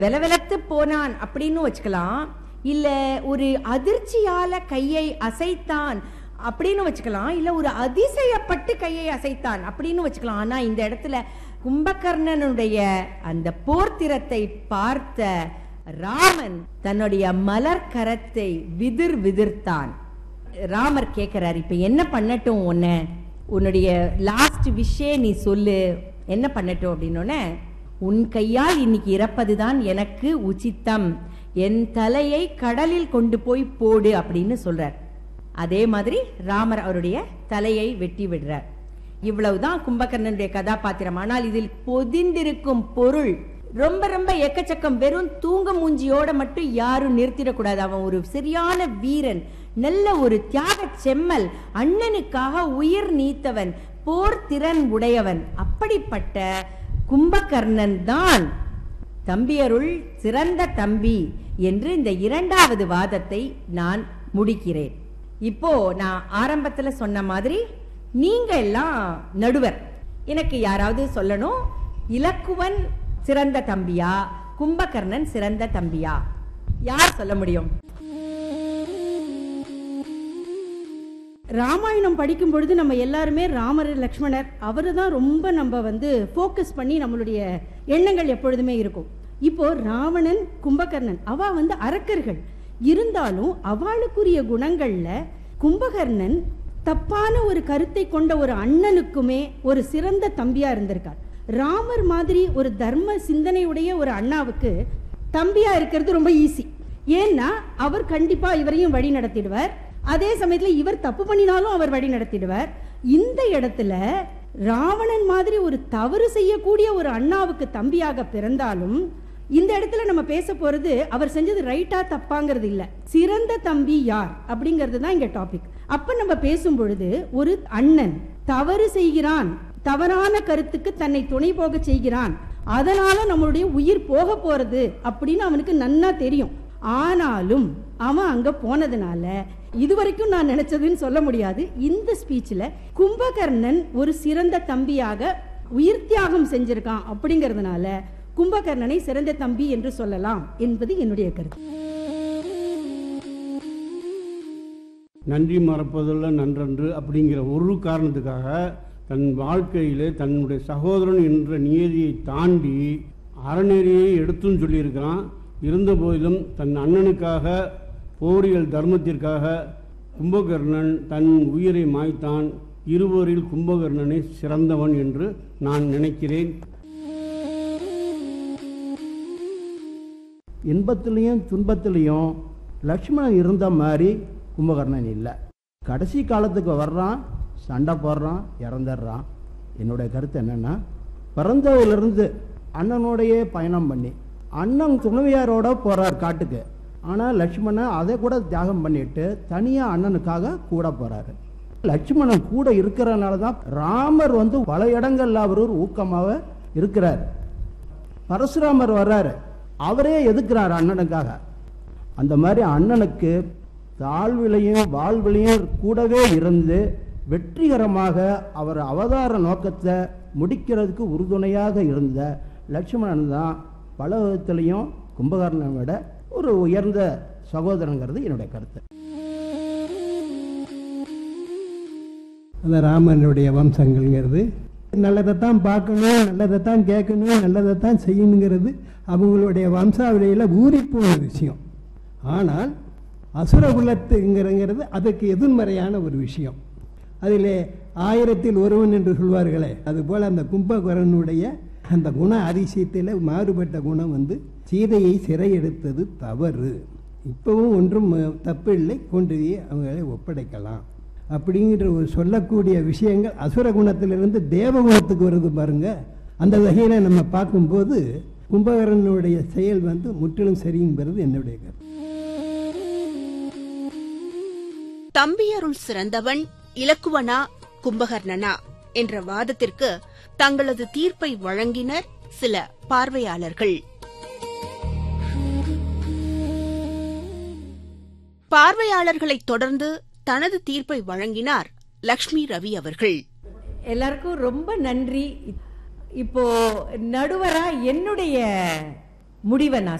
வெலவெலத்து போனான் அப்படின்னு வச்சுக்கலாம் இல்ல ஒரு அதிர்ச்சியால கையை அசைத்தான் அப்படின்னு வச்சுக்கலாம் இல்ல ஒரு அதிசயப்பட்டு கையை அசைத்தான் அப்படின்னு வச்சுக்கலாம் ஆனா இந்த இடத்துல கும்பகர்ணனுடைய அந்த போர்த்திரத்தை பார்த்த ராமன் தன்னுடைய மலர் கரத்தை விதிர் விதிர்த்தான் ராமர் கேட்கிறார் இப்ப என்ன பண்ணட்டும் உன்ன உன்னுடைய லாஸ்ட் விஷே நீ சொல்லு என்ன பண்ணட்டும் அப்படின்னோடனே உன் கையால் இன்னைக்கு இறப்பதுதான் எனக்கு உச்சித்தம் என் தலையை கடலில் கொண்டு போய் போடு அப்படின்னு சொல்றார் அதே மாதிரி ராமர் அவருடைய தலையை வெட்டி விடுறார் இவ்வளவுதான் கும்பகர்ணனுடைய கதாபாத்திரம் ஆனால் இதில் பொதிந்திருக்கும் பொருள் ரொம்ப ரொம்ப எக்கச்சக்கம் வெறும் தூங்க மூஞ்சியோட மட்டும் யாரும் நிறுத்திடக்கூடாது அவன் ஒரு சரியான வீரன் நல்ல ஒரு தியாக செம்மல் அண்ணனுக்காக உயிர் நீத்தவன் போர் திறன் உடையவன் அப்படிப்பட்ட கும்பகர்ணன் தான் தம்பியருள் சிறந்த தம்பி என்று இந்த இரண்டாவது வாதத்தை நான் முடிக்கிறேன் இப்போ நான் ஆரம்பத்துல சொன்ன மாதிரி நீங்க எல்லாம் நடுவர் எனக்கு யாராவது சொல்லணும் இலக்குவன் சிறந்த தம்பியா கும்பகர்ணன் சிறந்த தம்பியா யார் சொல்ல முடியும் ராமாயணம் படிக்கும் பொழுது நம்ம எல்லாருமே ராமர் லக்ஷ்மணர் அவரை தான் ரொம்ப நம்ம வந்து ஃபோக்கஸ் பண்ணி நம்மளுடைய எண்ணங்கள் எப்பொழுதுமே இருக்கும் இப்போ ராவணன் கும்பகர்ணன் அவ வந்து அரக்கர்கள் இருந்தாலும் அவளுக்குரிய குணங்கள்ல கும்பகர்ணன் தப்பான ஒரு கருத்தை கொண்ட ஒரு அண்ணனுக்குமே ஒரு சிறந்த தம்பியா இருந்திருக்கார் ராமர் மாதிரி ஒரு தர்ம சிந்தனையுடைய ஒரு அண்ணாவுக்கு தம்பியா இருக்கிறது ரொம்ப ஈஸி ஏன்னா அவர் கண்டிப்பா இவரையும் வழி நடத்திடுவார் அதே சமயத்துல இவர் தப்பு பண்ணினாலும் அவர் வழி நடத்திடுவார் இந்த இடத்துல ராவணன் மாதிரி ஒரு தவறு செய்யக்கூடிய ஒரு அண்ணாவுக்கு தம்பியாக பிறந்தாலும் இந்த இடத்துல நம்ம பேச போறது அவர் செஞ்சது ரைட்டா தப்பாங்கிறது இல்ல சிறந்த தம்பி யார் அப்படிங்கிறது தான் இங்க டாபிக் அப்ப நம்ம பேசும் பொழுது ஒரு அண்ணன் தவறு செய்கிறான் தவறான கருத்துக்கு தன்னை துணை போக செய்கிறான் அதனால நம்மளுடைய உயிர் போக போறது அப்படின்னு அவனுக்கு நன்னா தெரியும் ஆனாலும் அவன் அங்க போனதுனால இதுவரைக்கும் நான் நினைச்சதுன்னு சொல்ல முடியாது இந்த ஸ்பீச்ல கும்பகர்ணன் ஒரு சிறந்த தம்பியாக உயிர் தியாகம் செஞ்சிருக்கான் அப்படிங்கிறதுனால கும்பகர்ணனை சிறந்த தம்பி என்று சொல்லலாம் என்பது என்னுடைய கருத்து நன்றி மறப்பதுள்ள நன்றன்று அப்படிங்கிற ஒரு காரணத்துக்காக தன் வாழ்க்கையிலே தன்னுடைய சகோதரன் என்ற நியதியை தாண்டி அறநெறியை எடுத்தும் சொல்லியிருக்கிறான் இருந்த போதிலும் தன் அண்ணனுக்காக போரியல் தர்மத்திற்காக கும்பகர்ணன் தன் உயிரை மாய்த்தான் இருவரில் கும்பகர்ணனை சிறந்தவன் என்று நான் நினைக்கிறேன் இன்பத்திலையும் துன்பத்திலையும் லக்ஷ்மணன் இருந்த மாதிரி கும்பகர்ணன் இல்லை கடைசி காலத்துக்கு வர்றான் சண்டை போடுறான் இறந்துடுறான் என்னுடைய கருத்து என்னன்னா பிறந்ததிலிருந்து அண்ணனோடையே பயணம் பண்ணி அண்ணன் துணைவியாரோட போறார் காட்டுக்கு ஆனால் லக்ஷ்மணன் அதை கூட தியாகம் பண்ணிட்டு தனியாக அண்ணனுக்காக கூட போறாரு லட்சுமணன் கூட இருக்கிறனால தான் ராமர் வந்து பல இடங்கள்ல அவர் ஒரு ஊக்கமாக இருக்கிறார் பரசுராமர் வர்றாரு அவரே எதுக்குறார் அண்ணனுக்காக அந்த மாதிரி அண்ணனுக்கு தாழ்விலையும் வாழ்விலையும் கூடவே இருந்து வெற்றிகரமாக அவர் அவதார நோக்கத்தை முடிக்கிறதுக்கு உறுதுணையாக இருந்த லட்சுமணன் தான் பல விதத்திலையும் கும்பகர்ணனை விட ஒரு உயர்ந்த சகோதரங்கிறது என்னுடைய கருத்து அந்த ராமனுடைய வம்சங்கள்ங்கிறது நல்லதைத்தான் பார்க்கணும் நல்லதைத்தான் கேட்கணும் நல்லதைத்தான் செய்யணுங்கிறது அவங்களுடைய வம்சாவளியில் ஊறிப்போன விஷயம் ஆனால் அசுரகுலத்துங்கிறங்கிறது அதுக்கு எதிர்மறையான ஒரு விஷயம் அதிலே ஆயிரத்தில் ஒருவன் என்று சொல்வார்களே அதுபோல் அந்த கும்பகரனுடைய அந்த குண அதிசயத்தில் மாறுபட்ட குணம் வந்து சீதையை சிறையெடுத்தது தவறு இப்பவும் ஒன்றும் தப்பு இல்லை கொண்டு போய் அவங்களை ஒப்படைக்கலாம் அப்படிங்கிற ஒரு சொல்லக்கூடிய விஷயங்கள் அசுர குணத்திலிருந்து தேவகுணத்துக்கு வருது பாருங்க அந்த வகையில் நம்ம பார்க்கும்போது கும்பகரனுடைய செயல் வந்து முற்றிலும் சரிங்கிறது என்னுடைய கருத்து தம்பியருள் சிறந்தவன் இலக்குவனா கும்பகர்ணனா என்ற வாதத்திற்கு தங்களது தீர்ப்பை வழங்கினர் சில பார்வையாளர்கள் பார்வையாளர்களைத் தொடர்ந்து தனது தீர்ப்பை வழங்கினார் லக்ஷ்மி ரவி அவர்கள் எல்லாருக்கும் ரொம்ப நன்றி இப்போ நடுவரா என்னுடைய முடிவை நான்